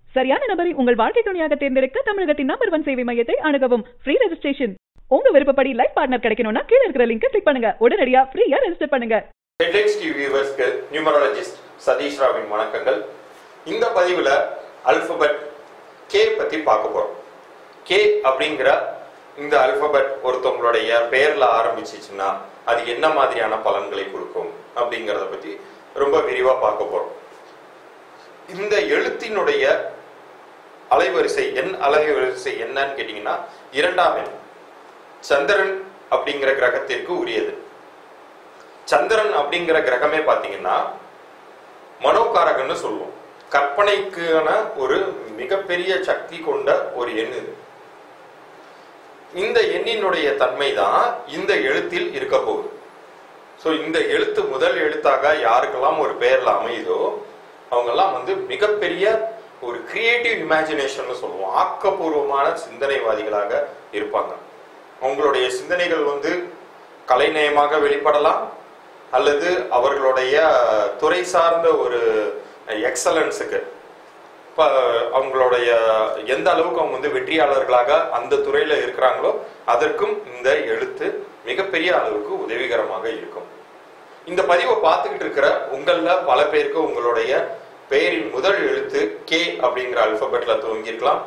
சரியான நபரை உங்கள் வாழ்க்கை துணையாக தேர்ந்தெடுக்க தமிழகத்தின் நம்பர் ஒன் சேவை மையத்தை அணுகவும் ஃப்ரீ ரெஜிஸ்ட்ரேஷன் உங்க விருப்பப்படி லைஃப் பார்ட்னர் கிடைக்கணும்னா கீழ இருக்கிற லிங்கை கிளிக் பண்ணுங்க உடனடியா ஃப்ரீயா ரெஜிஸ்டர் பண்ணுங்க ஹெட்லைன்ஸ் டிவி வியூவர்ஸ்க்கு நியூமராலஜிஸ்ட் சதீஷ் ராவின் வணக்கங்கள் இந்த பதிவில் அல்பபெட் கே பற்றி பார்க்க போகிறோம் கே அப்படிங்கிற இந்த அல்பபெட் ஒருத்தவங்களுடைய பெயரில் ஆரம்பிச்சிச்சுன்னா அது என்ன மாதிரியான பலன்களை கொடுக்கும் அப்படிங்கிறத பற்றி ரொம்ப விரிவாக பார்க்க போகிறோம் இந்த எழுத்தினுடைய அலைவரிசை எண் அலைவரிசை என்னன்னு கேட்டிங்கன்னா இரண்டாம் எண் சந்திரன் அப்படிங்கிற கிரகத்திற்கு உரியது சந்திரன் அப்படிங்கிற கிரகமே பாத்தீங்கன்னா மனோகாரகன்னு சொல்லுவோம் கற்பனைக்கான ஒரு மிகப்பெரிய சக்தி கொண்ட ஒரு எண் இது இந்த எண்ணினுடைய தன்மை தான் இந்த எழுத்தில் இருக்க போகுது ஸோ இந்த எழுத்து முதல் எழுத்தாக யாருக்கெல்லாம் ஒரு பெயர்ல அமையுதோ அவங்கெல்லாம் வந்து மிகப்பெரிய ஒரு கிரியேட்டிவ் இமேஜினேஷன் சொல்லுவோம் ஆக்கப்பூர்வமான சிந்தனைவாதிகளாக இருப்பாங்க அவங்களுடைய சிந்தனைகள் வந்து கலைநயமாக வெளிப்படலாம் அல்லது அவர்களுடைய துறை சார்ந்த ஒரு எக்ஸலன்ஸுக்கு இப்போ அவங்களுடைய எந்த அளவுக்கு அவங்க வந்து வெற்றியாளர்களாக அந்த துறையில இருக்கிறாங்களோ அதற்கும் இந்த எழுத்து மிகப்பெரிய அளவுக்கு உதவிகரமாக இருக்கும் இந்த பதிவை பார்த்துக்கிட்டு இருக்கிற உங்கள பல பேருக்கு உங்களுடைய பெயரின் முதல் எழுத்து கே அப்படிங்கிற அல்பபெட்ல துவங்கியிருக்கலாம்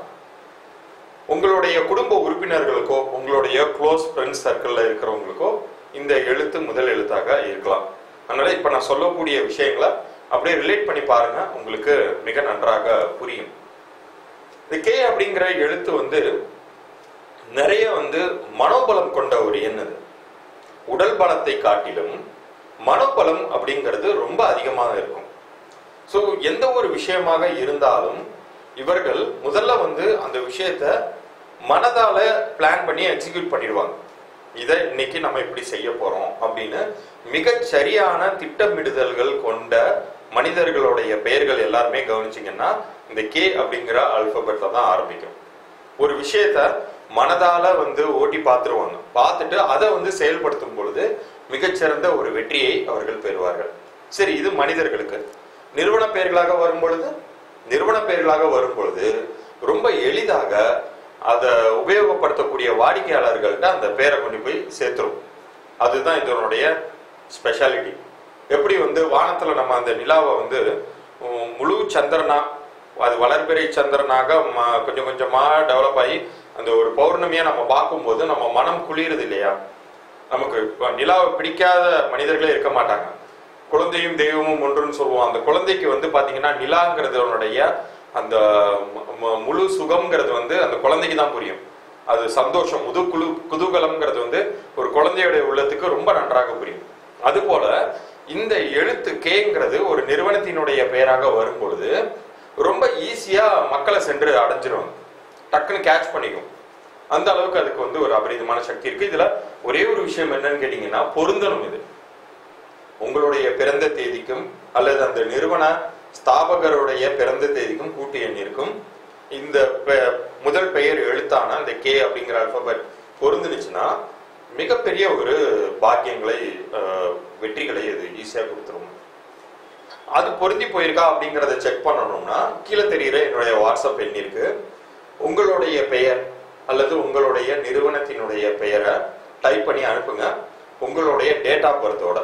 உங்களுடைய குடும்ப உறுப்பினர்களுக்கோ உங்களுடைய க்ளோஸ் ஃப்ரெண்ட்ஸ் சர்க்கிளில் இருக்கிறவங்களுக்கோ இந்த எழுத்து முதல் எழுத்தாக இருக்கலாம் அதனால இப்போ நான் சொல்லக்கூடிய விஷயங்களை அப்படியே ரிலேட் பண்ணி பாருங்க உங்களுக்கு மிக நன்றாக புரியும் இந்த கே அப்படிங்கிற எழுத்து வந்து நிறைய வந்து மனோபலம் கொண்ட ஒரு எண் அது உடல் பலத்தை காட்டிலும் மனோபலம் அப்படிங்கிறது ரொம்ப அதிகமாக இருக்கும் ஸோ எந்த ஒரு விஷயமாக இருந்தாலும் இவர்கள் முதல்ல வந்து அந்த விஷயத்த மனதால பிளான் பண்ணி எக்ஸிக்யூட் பண்ணிடுவாங்க இதை இன்னைக்கு நம்ம இப்படி செய்ய போறோம் அப்படின்னு மிகச் சரியான திட்டமிடுதல்கள் கொண்ட மனிதர்களுடைய பெயர்கள் எல்லாருமே கவனிச்சிங்கன்னா இந்த கே அப்படிங்கிற அல்பபெட்ல தான் ஆரம்பிக்கும் ஒரு விஷயத்த மனதால வந்து ஓட்டி பார்த்துருவாங்க பார்த்துட்டு அதை வந்து செயல்படுத்தும் பொழுது மிகச்சிறந்த ஒரு வெற்றியை அவர்கள் பெறுவார்கள் சரி இது மனிதர்களுக்கு நிறுவன பெயர்களாக வரும் பொழுது நிறுவன பெயர்களாக வரும் பொழுது ரொம்ப எளிதாக அதை உபயோகப்படுத்தக்கூடிய வாடிக்கையாளர்கள்ட்ட அந்த பேரை கொண்டு போய் சேர்த்துரும் அதுதான் இதனுடைய ஸ்பெஷாலிட்டி எப்படி வந்து வானத்துல நம்ம அந்த நிலாவை வந்து உம், முழு சந்திரனா அது வளர்பிறை சந்திரனாக ம- கொஞ்சம் கொஞ்சமா டெவலப் ஆகி அந்த ஒரு பௌர்ணமியா நம்ம பார்க்கும்போது நம்ம மனம் குளிருது இல்லையா நமக்கு இப்ப நிலாவை பிடிக்காத மனிதர்களே இருக்க மாட்டாங்க குழந்தையும் தெய்வமும் ஒன்றுன்னு சொல்லுவோம் அந்த குழந்தைக்கு வந்து பாத்தீங்கன்னா நிலாங்கிறதுனுடைய அந்த ம- ம- முழு சுகம்ங்கிறது வந்து அந்த குழந்தைக்கு தான் புரியும் அது சந்தோஷம் முது குழு குதூகலம்ங்கிறது வந்து ஒரு குழந்தையுடைய உள்ளத்துக்கு ரொம்ப நன்றாக புரியும் அதுபோல இந்த எழுத்து கேங்கிறது ஒரு நிறுவனத்தினுடைய பெயராக வரும் பொழுது ரொம்ப ஈஸியா மக்களை சென்று அடைஞ்சிரும் டக்குன்னு கேட்ச் பண்ணிக்கும் அந்த அளவுக்கு அதுக்கு வந்து ஒரு அபரிதமான சக்தி இருக்கு இதுல ஒரே ஒரு விஷயம் என்னன்னு கேட்டீங்கன்னா பொருந்தணும் இது உங்களுடைய பிறந்த தேதிக்கும் அல்லது அந்த நிறுவன ஸ்தாபகருடைய பிறந்த தேதிக்கும் கூட்டு எண் இருக்கும் இந்த பெ- முதல் பெயர் எழுத்தான அந்த கே அப்படிங்கிற அல்பபெட் பொருந்துனுச்சுன்னா மிகப்பெரிய ஒரு பாக்கியங்களை அஹ், வெற்றிகளை அது ஈஸியா கொடுத்துரும் அது பொருந்தி போயிருக்கா அப்படிங்கறத செக் பண்ணணும்னா கீழே தெரிகிற என்னுடைய வாட்ஸ்அப் எண் இருக்கு உங்களுடைய பெயர் அல்லது உங்களுடைய நிறுவனத்தினுடைய பெயரை டைப் பண்ணி அனுப்புங்க உங்களுடைய டேட் ஆஃப் பர்த்தோட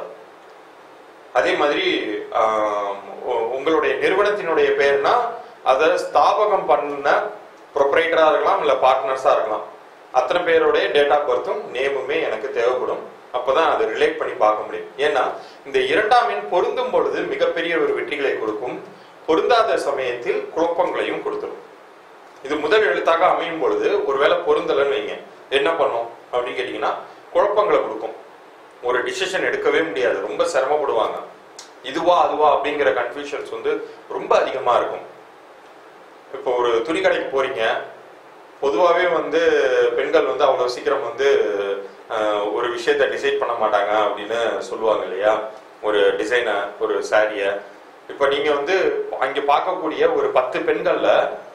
அதே மாதிரி ஆம், உ- உங்களுடைய நிறுவனத்தினுடைய பெயர்னா அதை ஸ்தாபகம் பண்ண ப்ரொப்ரைட்டரா இருக்கலாம் இல்ல பார்ட்னர்ஸா இருக்கலாம் அத்தனை பேருடைய டேட் ஆஃப் பர்த்தும் நேமுமே எனக்கு தேவைப்படும் அப்பதான் அதை ரிலேட் பண்ணி பார்க்க முடியும் ஏன்னா இந்த இரண்டாம் எண் பொருந்தும் பொழுது மிகப்பெரிய ஒரு வெற்றிகளை கொடுக்கும் பொருந்தாத சமயத்தில் குழப்பங்களையும் கொடுத்துரும் இது முதல் எழுத்தாக அமையும் பொழுது ஒருவேளை பொருந்தலைன்னு வைங்க என்ன பண்ணும் அப்படின்னு கேட்டீங்கன்னா குழப்பங்களை கொடுக்கும் ஒரு டிசிஷன் எடுக்கவே முடியாது ரொம்ப சிரமப்படுவாங்க இதுவா அதுவா அப்படிங்கிற கன்ஃபியூஷன்ஸ் வந்து ரொம்ப அதிகமா இருக்கும் இப்போ ஒரு துணி கடைக்கு போறீங்க பொதுவாகவே வந்து பெண்கள் வந்து அவ்வளோ சீக்கிரம் வந்து அஹ், ஒரு விஷயத்த டிசைட் பண்ண மாட்டாங்க அப்படின்னு சொல்லுவாங்க இல்லையா ஒரு டிசைனை ஒரு சாரியை இப்போ நீங்க வந்து அங்கே பார்க்கக்கூடிய ஒரு பத்து பெண்கள்ல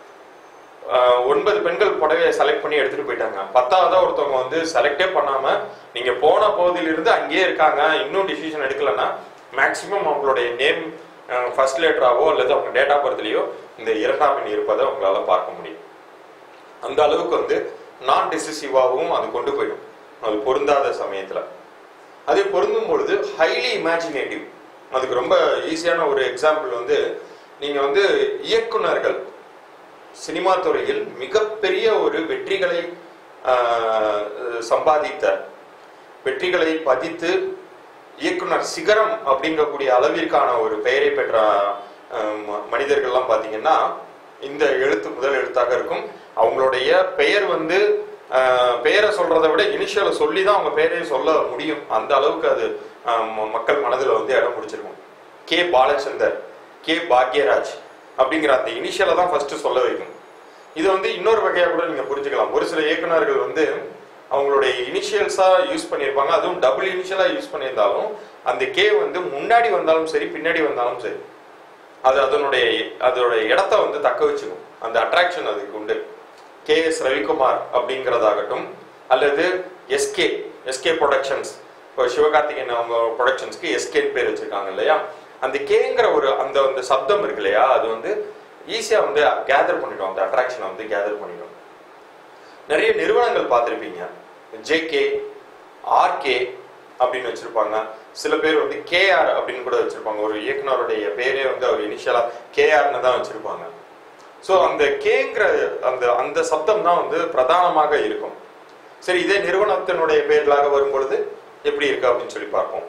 ஆஹ் ஒன்பது பெண்கள் புடவையை செலக்ட் பண்ணி எடுத்துட்டு போயிட்டாங்க பத்தாவதா ஒருத்தவங்க வந்து செலக்டே பண்ணாம நீங்க போன போதிலிருந்து அங்கேயே இருக்காங்க இன்னும் டிசிஷன் எடுக்கலன்னா மேக்சிமம் அவங்களுடைய நேம் ஃபர்ஸ்ட் லெட்டராவோ அல்லது அவங்க டேட்டா பர்த்லேயோ இந்த இரண்டாம் எண் இருப்பதை உங்களால பார்க்க முடியும் அந்த அளவுக்கு வந்து நான் டிசிசிவாகவும் அது கொண்டு போயிடும் அது பொருந்தாத சமயத்துல அதே பொருந்தும் பொழுது ஹைலி இமேஜினேட்டிவ் அதுக்கு ரொம்ப ஈஸியான ஒரு எக்ஸாம்பிள் வந்து நீங்க வந்து இயக்குனர்கள் சினிமா துறையில் மிகப்பெரிய ஒரு வெற்றிகளை ஆஹ், சம்பாதித்த வெற்றிகளை பதித்து இயக்குனர் சிகரம் அப்படிங்கக்கூடிய அளவிற்கான ஒரு பெயரை பெற்ற ஆஹ், ம- மனிதர்கள்லாம் பாத்தீங்கன்னா இந்த எழுத்து முதல் எழுத்தாக இருக்கும் அவங்களுடைய பெயர் வந்து ஆஹ், பெயரை சொல்றதை விட இனிஷியலை சொல்லி தான் அவங்க பெயரையும் சொல்ல முடியும் அந்த அளவுக்கு அது ஆஹ், ம- மக்கள் மனதில் வந்து இடம் பிடிச்சிருக்கும் கே பாலச்சந்தர் கே பாக்யராஜ் அப்படிங்கிற அந்த இனிஷியலை தான் ஃபர்ஸ்ட் சொல்ல வைக்கும் இது வந்து இன்னொரு வகையா கூட நீங்க புரிஞ்சுக்கலாம் ஒரு சில இயக்குனர்கள் வந்து அவங்களுடைய இனிஷியல்ஸா யூஸ் பண்ணியிருப்பாங்க அதுவும் டபுள் இனிஷியலா யூஸ் பண்ணியிருந்தாலும் அந்த கே வந்து முன்னாடி வந்தாலும் சரி பின்னாடி வந்தாலும் சரி அது அதனுடைய அதோட இடத்த வந்து தக்க வச்சுக்கும் அந்த அட்ராக்ஷன் அதுக்கு உண்டு கே எஸ் ரவிக்குமார் அப்படிங்கிறதாகட்டும் அல்லது எஸ்கே எஸ்கே ப்ரொடக்ஷன்ஸ் இப்போ சிவகார்த்திகேயன் அவங்க ப்ரொடக்ஷன்ஸ்க்கு எஸ்கேன்னு பேர் வச்சிருக்காங்க இல்லையா அந்த கேங்கிற ஒரு அந்த அந்த சப்தம் இருக்கு இல்லையா அது வந்து ஈஸியா வந்து கேதர் பண்ணிடும் அந்த அட்ராக்ஷனை வந்து கேதர் பண்ணிடும் நிறைய நிறுவனங்கள் பார்த்துருப்பீங்க ஜேகே ஆர்கே அப்படின்னு வச்சிருப்பாங்க சில பேர் வந்து கேஆர் அப்படின்னு கூட வச்சிருப்பாங்க ஒரு இயக்குனருடைய பேரே வந்து அவர் இனிஷியலா கேஆர்னு தான் வச்சிருப்பாங்க ஸோ அந்த கேங்கிற அந்த அந்த சப்தம் தான் வந்து பிரதானமாக இருக்கும் சரி இதே நிறுவனத்தினுடைய பெயர்களாக வரும் பொழுது எப்படி இருக்கு அப்படின்னு சொல்லி பார்ப்போம்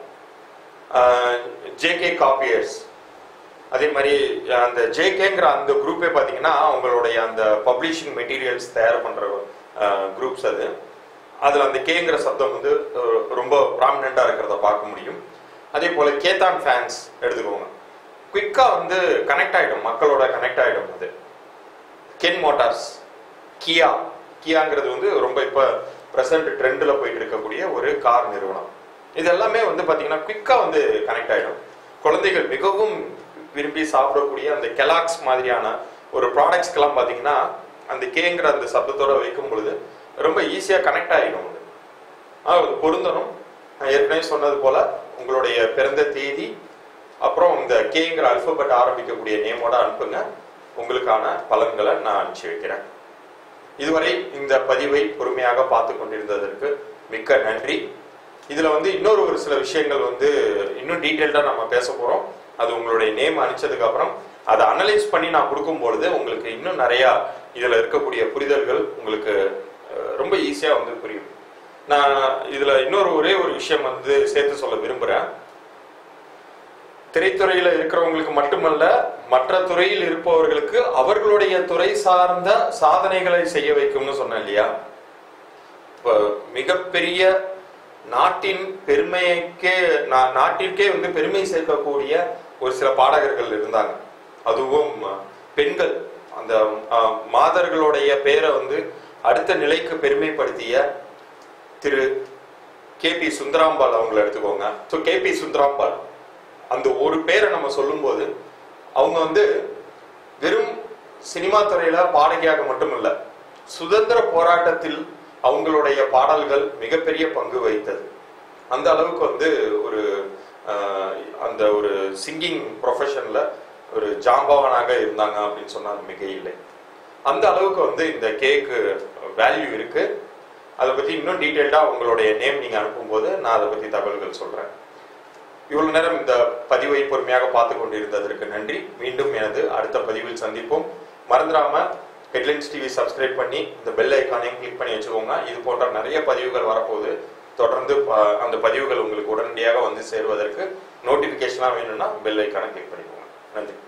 ஜேகே காப்பியர்ஸ் அதே மாதிரி அந்த ஜேகேங்கிற அந்த குரூப்பே பார்த்தீங்கன்னா அவங்களுடைய அந்த பப்ளிஷிங் மெட்டீரியல்ஸ் தயார் பண்ற குரூப்ஸ் அது அதில் அந்த கேங்கிற சப்தம் வந்து அஹ், ரொம்ப ப்ராமினெண்ட்டாக இருக்கிறத பார்க்க முடியும் அதே போல கேதான் ஃபேன்ஸ் எடுத்துக்கோங்க குவிக்காக வந்து கனெக்ட் ஆகிடும் மக்களோட கனெக்ட் ஆகிடும் அது கென் மோட்டார்ஸ் கியா கியாங்கிறது வந்து ரொம்ப இப்போ ப்ரெசன்ட் ட்ரெண்டில் போயிட்டு இருக்கக்கூடிய ஒரு கார் நிறுவனம் இது எல்லாமே வந்து பார்த்தீங்கன்னா குவிக்காக வந்து கனெக்ட் ஆகிடும் குழந்தைகள் மிகவும் விரும்பி சாப்பிடக்கூடிய அந்த கெலாக்ஸ் மாதிரியான ஒரு ப்ராடக்ட்ஸ்க்கெல்லாம் பார்த்தீங்கன்னா அந்த கேங்கிற அந்த சப்தத்தோட வைக்கும் பொழுது ரொம்ப ஈஸியாக கனெக்ட் ஆகிடும் அது ஆனால் அது பொருந்தணும் நான் ஏற்கனவே சொன்னது போல உங்களுடைய பிறந்த தேதி அப்புறம் இந்த கேங்கிற அல்பபெட் ஆரம்பிக்கக்கூடிய நேமோட அனுப்புங்க உங்களுக்கான பலன்களை நான் அனுப்பிச்சு வைக்கிறேன் இதுவரை இந்த பதிவை பொறுமையாக பார்த்து கொண்டிருந்ததற்கு மிக்க நன்றி இதுல வந்து இன்னொரு ஒரு சில விஷயங்கள் வந்து இன்னும் டீட்டெயில்டா நம்ம பேச போறோம் அது உங்களுடைய நேம் அனுப்பிச்சதுக்கு அப்புறம் அதை அனலைஸ் பண்ணி நான் கொடுக்கும் பொழுது உங்களுக்கு இன்னும் நிறைய இதுல இருக்கக்கூடிய புரிதல்கள் உங்களுக்கு அஹ், ரொம்ப ஈஸியா வந்து புரியும் நான் இதுல இன்னொரு ஒரே ஒரு விஷயம் வந்து சேர்த்து சொல்ல விரும்புறேன் திரைத்துறையில இருக்கிறவங்களுக்கு மட்டுமல்ல மற்ற துறையில் இருப்பவர்களுக்கு அவர்களுடைய துறை சார்ந்த சாதனைகளை செய்ய வைக்கும்னு சொன்னேன் இல்லையா இப்ப மிகப்பெரிய நாட்டின் பெருமைக்கே நா- நாட்டிற்கே வந்து பெருமை சேர்க்கக்கூடிய ஒரு சில பாடகர்கள் இருந்தாங்க அதுவும் அஹ், பெண்கள் அந்த அஹ், மாதர்களுடைய பேரை வந்து அடுத்த நிலைக்கு பெருமைப்படுத்திய திரு கே பி சுந்தராம்பாள் அவங்களை எடுத்துக்கோங்க ஸோ கே பி சுந்தராம்பாள் அந்த ஒரு பேரை நம்ம சொல்லும்போது அவங்க வந்து வெறும் சினிமா துறையில பாடகியாக மட்டுமல்ல சுதந்திர போராட்டத்தில் அவங்களுடைய பாடல்கள் மிகப்பெரிய பங்கு வகித்தது அந்த அளவுக்கு வந்து ஒரு ஆஹ், அந்த ஒரு சிங்கிங் ப்ரொஃபஷன்ல ஒரு ஜாம்பவானாக இருந்தாங்க அப்படின்னு சொன்னால் மிக இல்லை அந்த அளவுக்கு வந்து இந்த கேக்கு வேல்யூ இருக்கு அதை பத்தி இன்னும் டீட்டெயில்டா உங்களுடைய நேம் நீங்க அனுப்பும்போது நான் அதை பத்தி தகவல்கள் சொல்றேன் இவ்வளவு நேரம் இந்த பதிவை பொறுமையாக பார்த்து கொண்டிருந்ததற்கு நன்றி மீண்டும் எனது அடுத்த பதிவில் சந்திப்போம் மறந்துடாம ஹெட்லைன்ஸ் டிவி சப்ஸ்கிரைப் பண்ணி இந்த பெல் ஐக்கானையும் கிளிக் பண்ணி வச்சுக்கோங்க இது போன்ற நிறைய பதிவுகள் வரப்போகுது தொடர்ந்து ப- அந்த பதிவுகள் உங்களுக்கு உடனடியாக வந்து சேருவதற்கு நோட்டிபிகேஷனாக வேணும்னா பெல் ஐக்கானை கிளிக் பண்ணிக்கோங்க நன்றி